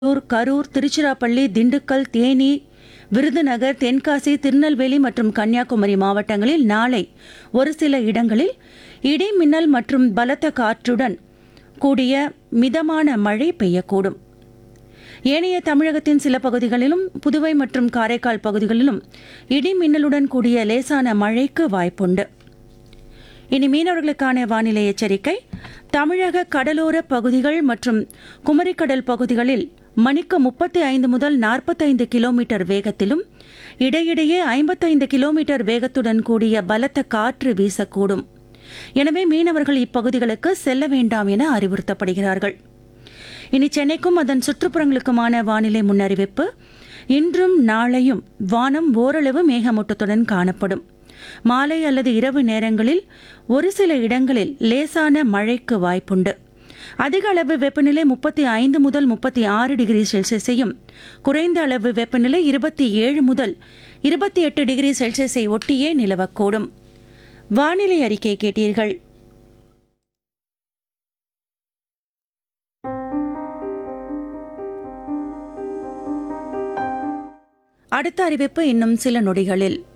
திருப்பூர் கரூர் திருச்சிராப்பள்ளி திண்டுக்கல் தேனி விருதுநகர் தென்காசி திருநெல்வேலி மற்றும் கன்னியாகுமரி மாவட்டங்களில் நாளை ஒரு சில இடங்களில் இடி மின்னல் மற்றும் பலத்த காற்றுடன் கூடிய மிதமான மழை பெய்யக்கூடும் ஏனைய தமிழகத்தின் சில பகுதிகளிலும் புதுவை மற்றும் காரைக்கால் பகுதிகளிலும் இடி மின்னலுடன் கூடிய லேசான மழைக்கு வாய்ப்புண்டு இனி மீனவர்களுக்கான வானிலை எச்சரிக்கை தமிழக கடலோர பகுதிகள் மற்றும் குமரிக்கடல் பகுதிகளில் மணிக்கு முப்பத்தி ஐந்து முதல் நாற்பத்தைந்து கிலோமீட்டர் வேகத்திலும் இடையிடையே ஐம்பத்தைந்து கிலோமீட்டர் வேகத்துடன் கூடிய பலத்த காற்று வீசக்கூடும் எனவே மீனவர்கள் இப்பகுதிகளுக்கு செல்ல வேண்டாம் என அறிவுறுத்தப்படுகிறார்கள் இனி சென்னைக்கும் அதன் சுற்றுப்புறங்களுக்குமான வானிலை முன்னறிவிப்பு இன்றும் நாளையும் வானம் ஓரளவு மேகமூட்டத்துடன் காணப்படும் மாலை அல்லது இரவு நேரங்களில் ஒரு சில இடங்களில் லேசான மழைக்கு வாய்ப்புண்டு அதிக அளவு வெப்பநிலை முப்பத்தி ஐந்து முதல் முப்பத்தி ஆறு டிகிரி செல்சியஸையும் குறைந்த அளவு வெப்பநிலை இருபத்தி ஏழு முதல் இருபத்தி எட்டு டிகிரி செல்சியஸை ஒட்டியே நிலவக்கூடும் வானிலை அறிக்கை கேட்டீர்கள் அடுத்த அறிவிப்பு இன்னும் சில நொடிகளில்